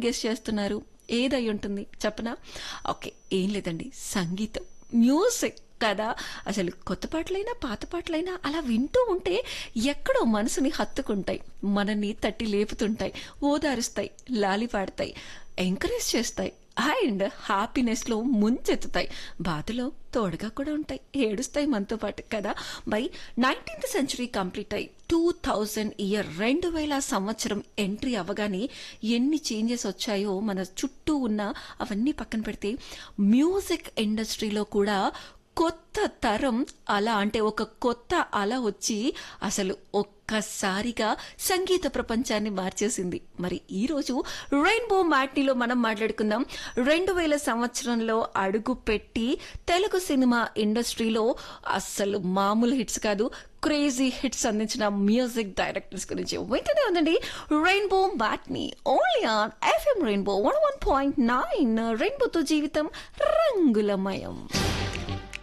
guess చేస్తున్నారు ఏదై ఉంటుంది చెప్పనా ఓకే ఏం లేదండి సంగీతం మ్యూజిక్ కదా అసలు కొత్త పాటలైనా పాత పాటలైనా అలా వింటూ ఉంటే ఎక్కడో మనసుని హత్తుకుంటాయి మనల్ని తట్టి లేపుతుంటాయి ఓదారుస్తాయి లాలి పాడతాయి ఎంకరేజ్ చేస్తాయి అండ్ హ్యాపీనెస్లో ముంచెత్తుతాయి బాధలో తోడుగా కూడా ఉంటాయి ఏడుస్తాయి మనతో పాటు కదా బై నైన్టీన్త్ సెంచరీ కంప్లీట్ అయ్యి టూ థౌజండ్ ఇయర్ రెండు వేల సంవత్సరం ఎంట్రీ అవ్వగానే ఎన్ని చేంజెస్ వచ్చాయో మన చుట్టూ ఉన్న అవన్నీ పక్కన పెడితే మ్యూజిక్ ఇండస్ట్రీలో కూడా కొత్త తరం అలా అంటే ఒక కొత్త అల వచ్చి అసలు ఒక్కసారిగా సంగీత ప్రపంచాన్ని మార్చేసింది మరి ఈరోజు రెయిన్బో మ్యాట్నీలో మనం మాట్లాడుకుందాం రెండు వేల సంవత్సరంలో అడుగు పెట్టి తెలుగు సినిమా ఇండస్ట్రీలో అస్సలు మామూలు హిట్స్ కాదు క్రేజీ హిట్స్ అందించిన మ్యూజిక్ డైరెక్టర్స్ గురించి వెంటనే ఉందండి rainbow matinee only on FM rainbow one one point nine రెయిన్బోతో జీవితం రంగులమయం